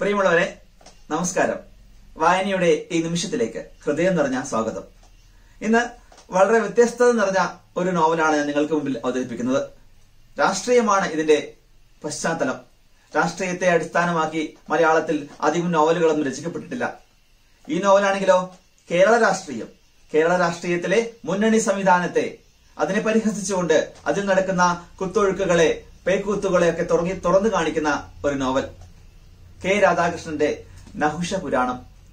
പ്രിയമുള്ളവരെ നമസ്കാരം വായനയുടെ ഈ നിമിഷത്തിലേക്ക് ഹൃദയം നിറഞ്ഞ സ്വാഗതം ഇന്ന് വളരെ വ്യത്യസ്തത നിറഞ്ഞ ഒരു നോവലാണ് ഞാൻ നിങ്ങൾക്ക് മുമ്പിൽ അവതരിപ്പിക്കുന്നത് രാഷ്ട്രീയമാണ് ഇതിന്റെ പശ്ചാത്തലം രാഷ്ട്രീയത്തെ അടിസ്ഥാനമാക്കി മലയാളത്തിൽ അധികം നോവലുകളൊന്നും രചിക്കപ്പെട്ടിട്ടില്ല ഈ നോവലാണെങ്കിലോ കേരള രാഷ്ട്രീയം കേരള രാഷ്ട്രീയത്തിലെ മുന്നണി സംവിധാനത്തെ അതിനെ പരിഹസിച്ചുകൊണ്ട് അതിൽ നടക്കുന്ന കുത്തൊഴുക്കുകളെ പേക്കൂത്തുകളെ ഒക്കെ തുറങ്ങി തുറന്നു കാണിക്കുന്ന ഒരു നോവൽ കെ രാധാകൃഷ്ണന്റെ നഹുഷ പുരാണം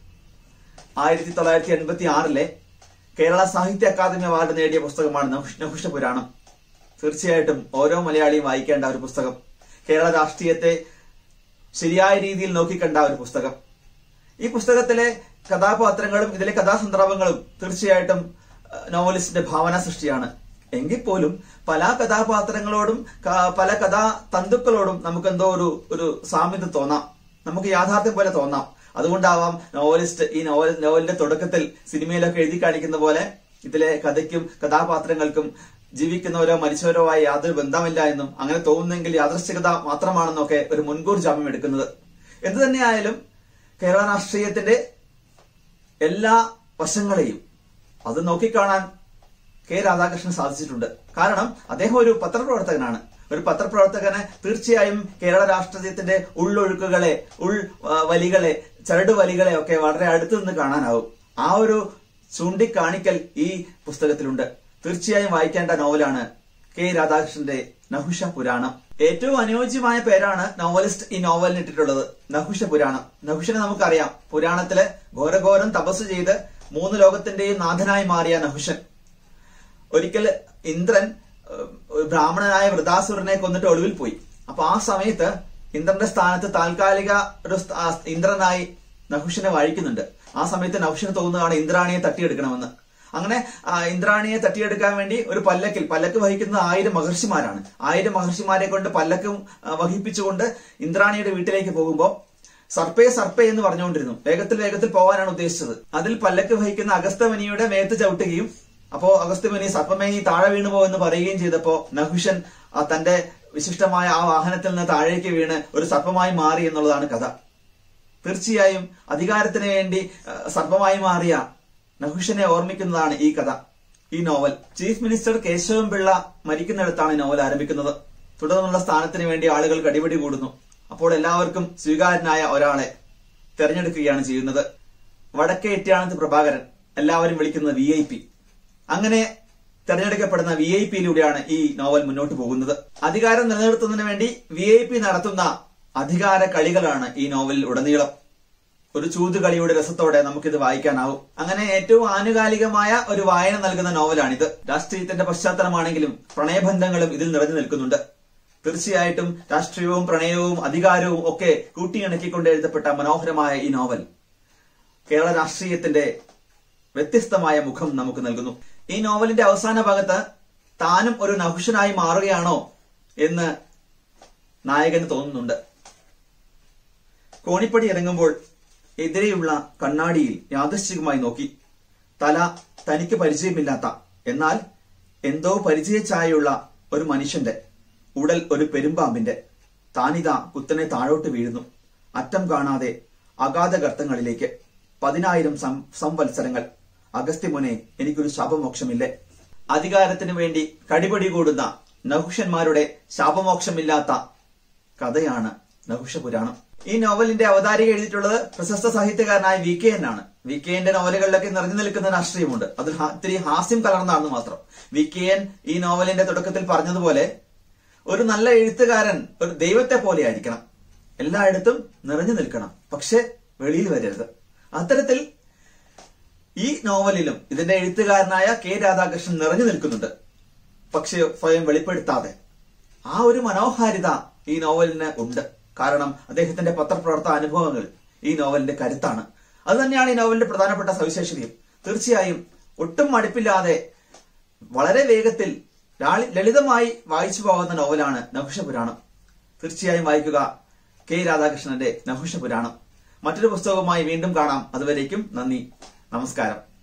ആയിരത്തി തൊള്ളായിരത്തി എൺപത്തി ആറിലെ കേരള സാഹിത്യ അക്കാദമി അവാർഡ് നേടിയ പുസ്തകമാണ് നഹുഷ- നഹുഷ പുരാണം തീർച്ചയായിട്ടും ഓരോ മലയാളിയും വായിക്കേണ്ട ഒരു പുസ്തകം കേരള രാഷ്ട്രീയത്തെ ശരിയായ രീതിയിൽ നോക്കിക്കണ്ട ഒരു പുസ്തകം ഈ പുസ്തകത്തിലെ കഥാപാത്രങ്ങളും ഇതിലെ കഥാസന്ദർഭങ്ങളും തീർച്ചയായിട്ടും അഹ്, നോവലിസ്റ്റിന്റെ ഭാവന സൃഷ്ടിയാണ് എങ്കിൽ പോലും പല കഥാപാത്രങ്ങളോടും ക- പല കഥാ തന്തുക്കളോടും നമുക്ക് എന്തോ ഒരു ഒരു സാമ്യത തോന്നാം നമുക്ക് യാഥാർത്ഥ്യം പോലെ തോന്നാം അതുകൊണ്ടാവാം നോവലിസ്റ്റ് ഈ നോവൽ നോവലിന്റെ തുടക്കത്തിൽ സിനിമയിലൊക്കെ എഴുതി കാണിക്കുന്ന പോലെ ഇതിലെ കഥയ്ക്കും കഥാപാത്രങ്ങൾക്കും ജീവിക്കുന്നവരോ മരിച്ചവരോ ആയ യാതൊരു ബന്ധമില്ല എന്നും അങ്ങനെ തോന്നുന്നെങ്കിൽ യാദൃശ്ചികത മാത്രമാണെന്നൊക്കെ ഒരു മുൻകൂർ ജാമ്യം എടുക്കുന്നത് എന്തു തന്നെയായാലും കേരള രാഷ്ട്രീയത്തിന്റെ എല്ലാ വശങ്ങളെയും അത് നോക്കിക്കാണാൻ കെ രാധാകൃഷ്ണൻ സാധിച്ചിട്ടുണ്ട് കാരണം അദ്ദേഹം ഒരു പത്രപ്രവർത്തകനാണ് ഒരു പത്രപ്രവർത്തകന് തീർച്ചയായും കേരള രാഷ്ട്രീയത്തിന്റെ ഉള്ളൊഴുക്കുകളെ ഉൾ ആ, വലികളെ ചരട് വലികളെ ഒക്കെ വളരെ അടുത്ത് നിന്ന് കാണാനാവും ആ ഒരു ചൂണ്ടിക്കാണിക്കൽ ഈ പുസ്തകത്തിലുണ്ട് തീർച്ചയായും വായിക്കേണ്ട നോവലാണ് കെ രാധാകൃഷ്ണന്റെ നഹുഷ പുരാണം ഏറ്റവും അനുയോജ്യമായ പേരാണ് നോവലിസ്റ്റ് ഈ നോവലിന് ഇട്ടിട്ടുള്ളത് നഹുഷ പുരാണം നഹുഷനെ നമുക്കറിയാം പുരാണത്തിലെ ഘോരഘോരം തപസ് ചെയ്ത് മൂന്ന് ലോകത്തിന്റെയും നാഥനായി മാറിയ നഹുഷൻ ഒരിക്കൽ ഇന്ദ്രൻ ഏഹ്, ഒരു ബ്രാഹ്മണനായ വൃതാസുരനെ കൊന്നിട്ട് ഒളിവിൽ പോയി അപ്പൊ ആ സമയത്ത് ഇന്ദ്രന്റെ സ്ഥാനത്ത് താൽക്കാലിക ഒരു സ്ഥ- ആ ഇന്ദ്രനായി നഹുഷനെ വാഴിക്കുന്നുണ്ട് ആ സമയത്ത് നഹുഷന് തോന്നുകയാണ് ഇന്ദ്രാണിയെ തട്ടിയെടുക്കണമെന്ന് അങ്ങനെ ആ, ഇന്ദ്രാണിയെ തട്ടിയെടുക്കാൻ വേണ്ടി ഒരു പല്ലക്കിൽ പല്ലക്ക് വഹിക്കുന്നത് ആയിരം മഹർഷിമാരാണ് ആയിരം മഹർഷിമാരെ കൊണ്ട് പല്ലക്കും ആ, വഹിപ്പിച്ചുകൊണ്ട് ഇന്ദ്രാണിയുടെ വീട്ടിലേക്ക് പോകുമ്പോൾ സർപ്പേ സർപ്പേ എന്ന് പറഞ്ഞുകൊണ്ടിരുന്നു വേഗത്തിൽ വേഗത്തിൽ പോകാനാണ് ഉദ്ദേശിച്ചത് അതിൽ പല്ലക്ക് വഹിക്കുന്ന അഗസ്തമനിയുടെ മേത്ത് ചവിട്ടുകയും അപ്പോ അഗസ്തമനി സർപ്പമേനി താഴെ വീണുപോ എന്ന് പറയുകയും ചെയ്തപ്പോ നഹുഷൻ ആ തന്റെ വിശിഷ്ടമായ ആ വാഹനത്തിൽ നിന്ന് താഴേക്ക് വീണ് ഒരു സർപ്പമായി മാറി എന്നുള്ളതാണ് കഥ തീർച്ചയായും അധികാരത്തിന് വേണ്ടി ആ, സർപ്പമായി മാറിയ നഹുഷനെ ഓർമ്മിക്കുന്നതാണ് ഈ കഥ ഈ novel chief minister Keshavan Pillai മരിക്കുന്നിടത്താണ് ഈ നോവൽ ആരംഭിക്കുന്നത് തുടർന്നുള്ള സ്ഥാനത്തിന് വേണ്ടി ആളുകൾ കടിപിടി കൂടുന്നു അപ്പോൾ എല്ലാവർക്കും സ്വീകാര്യനായ ഒരാളെ തെരഞ്ഞെടുക്കുകയാണ് ചെയ്യുന്നത് വടക്കേ എട്ടിയാണത്ത് പ്രഭാകരൻ എല്ലാവരും വിളിക്കുന്നത് വി ഐ പി അങ്ങനെ തെരഞ്ഞെടുക്കപ്പെടുന്ന വി ഐ പിയിലൂടെയാണ് ഈ നോവൽ മുന്നോട്ട് പോകുന്നത് അധികാരം നിലനിർത്തുന്നതിന് വേണ്ടി വി ഐ പി നടത്തുന്ന അധികാര കളികളാണ് ഈ നോവലിൽ ഉടനീളം ഒരു ചൂതുകളിയുടെ രസത്തോടെ നമുക്കിത് വായിക്കാനാവും അങ്ങനെ ഏറ്റവും ആനുകാലികമായ ഒരു വായന നൽകുന്ന നോവലാണിത് രാഷ്ട്രീയത്തിന്റെ പശ്ചാത്തലമാണെങ്കിലും പ്രണയബന്ധങ്ങളും ഇതിൽ നിറഞ്ഞു നിൽക്കുന്നുണ്ട് തീർച്ചയായിട്ടും രാഷ്ട്രീയവും പ്രണയവും അധികാരവും ഒക്കെ കൂട്ടിയിണക്കിക്കൊണ്ട് എഴുതപ്പെട്ട മനോഹരമായ ഈ നോവൽ കേരള രാഷ്ട്രീയത്തിന്റെ വ്യത്യസ്തമായ മുഖം നമുക്ക് നൽകുന്നു ഈ നോവലിന്റെ അവസാന ഭാഗത്ത് താനും ഒരു നഹുഷനായി മാറുകയാണോ എന്ന് നായകന് തോന്നുന്നുണ്ട് കോണിപ്പടി ഇറങ്ങുമ്പോൾ എതിരെയുള്ള കണ്ണാടിയിൽ യാദൃശ്ചികമായി നോക്കി തല തനിക്ക് പരിചയമില്ലാത്ത എന്നാൽ എന്തോ പരിചയച്ചായുള്ള ഒരു മനുഷ്യന്റെ ഉടൽ ഒരു പെരുമ്പാമ്പിന്റെ താനിതാ കുത്തനെ താഴോട്ട് വീഴുന്നു അറ്റം കാണാതെ അഗാധ ഗർത്തങ്ങളിലേക്ക് പതിനായിരം സം- സംവത്സരങ്ങൾ അഗസ്ത്യമുനെ എനിക്കൊരു ശാപമോക്ഷമില്ലേ അധികാരത്തിനു വേണ്ടി കടിപടി കൂടുന്ന നഹുഷന്മാരുടെ ശാപമോക്ഷമില്ലാത്ത കഥയാണ് നഹുഷ പുരാണം ഈ നോവലിന്റെ അവതാരിക എഴുതിയിട്ടുള്ളത് പ്രശസ്ത സാഹിത്യകാരനായ വി കെ എൻ ആണ് വി കെ എന്റെ നോവലുകളിലൊക്കെ നിറഞ്ഞു നിൽക്കുന്ന രാഷ്ട്രീയമുണ്ട് അതിൽ ഹാ- ഇത്തിരി ഹാസ്യം കലർന്നാണെന്ന് മാത്രം വി കെ എൻ ഈ നോവലിന്റെ തുടക്കത്തിൽ പറഞ്ഞതുപോലെ ഒരു നല്ല എഴുത്തുകാരൻ ഒരു ദൈവത്തെ പോലെ ആയിരിക്കണം എല്ലായിടത്തും നിറഞ്ഞു നിൽക്കണം പക്ഷെ വെളിയിൽ വരരുത് അത്തരത്തിൽ ഈ നോവലിലും ഇതിന്റെ എഴുത്തുകാരനായ കെ രാധാകൃഷ്ണൻ നിറഞ്ഞു നിൽക്കുന്നുണ്ട് പക്ഷെ സ്വയം വെളിപ്പെടുത്താതെ ആ ഒരു മനോഹാരിത ഈ നോവലിന് ഉണ്ട് കാരണം അദ്ദേഹത്തിന്റെ പത്രപ്രവർത്തന അനുഭവങ്ങൾ ഈ നോവലിന്റെ കരുത്താണ് അത് തന്നെയാണ് ഈ നോവലിന്റെ പ്രധാനപ്പെട്ട സവിശേഷതയും തീർച്ചയായും ഒട്ടും മടുപ്പില്ലാതെ വളരെ വേഗത്തിൽ ലാളി- ലളിതമായി വായിച്ചു പോകുന്ന നോവലാണ് നഹുഷ പുരാണം തീർച്ചയായും വായിക്കുക കെ രാധാകൃഷ്ണന്റെ നഹുഷ പുരാണം മറ്റൊരു പുസ്തകവുമായി വീണ്ടും കാണാം അതുവരേക്കും നന്ദി നമസ്കാരം